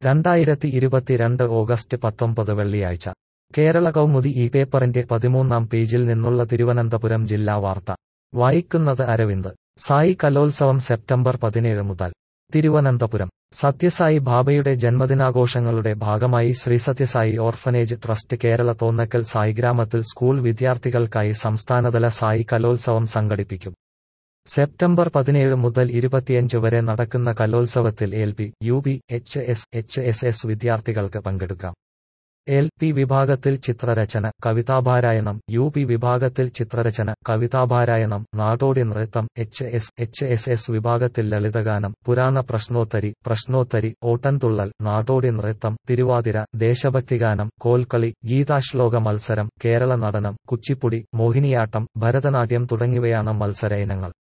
രണ്ടായിരത്തി ഇരുപത്തിരണ്ട് ഓഗസ്റ്റ് പത്തൊമ്പത് വെള്ളിയാഴ്ച കേരള കൗമുദി ഈ പേപ്പറിന്റെ പതിമൂന്നാം പേജിൽ നിന്നുള്ള തിരുവനന്തപുരം ജില്ലാ വാർത്ത വായിക്കുന്നത് അരവിന്ദ് സായി കലോത്സവം സെപ്റ്റംബർ പതിനേഴ് മുതൽ തിരുവനന്തപുരം സത്യസായി ബാബയുടെ ജന്മദിനാഘോഷങ്ങളുടെ ഭാഗമായി ശ്രീ സത്യസായി ഓർഫനേജ് ട്രസ്റ്റ് കേരള തോന്നക്കൽ സായിഗ്രാമത്തിൽ സ്കൂൾ വിദ്യാർത്ഥികൾക്കായി സംസ്ഥാനതല സായി കലോത്സവം സംഘടിപ്പിക്കും സെപ്റ്റംബർ പതിനേഴ് മുതൽ ഇരുപത്തിയഞ്ച് വരെ നടക്കുന്ന കലോത്സവത്തിൽ L P U P H S H S S വിദ്യാർത്ഥികൾക്ക് പങ്കെടുക്കാം എൽ പി വിഭാഗത്തിൽ ചിത്രരചന കവിതാപാരായണം യു പി വിഭാഗത്തിൽ ചിത്രരചന കവിതാപാരായണം നാടോടി നൃത്തം H S H S S വിഭാഗത്തിൽ ലളിതഗാനം പുരാണ പ്രശ്നോത്തരി പ്രശ്നോത്തരി ഓട്ടൻതുള്ളൽ നാടോടി നൃത്തം തിരുവാതിര ദേശഭക്തിഗാനം കോൽക്കളി ഗീതാശ്ലോക മത്സരം കേരള നടനം കുച്ചിപ്പുടി മോഹിനിയാട്ടം ഭരതനാട്യം തുടങ്ങിയവയാണ് മത്സര ഇനങ്ങൾ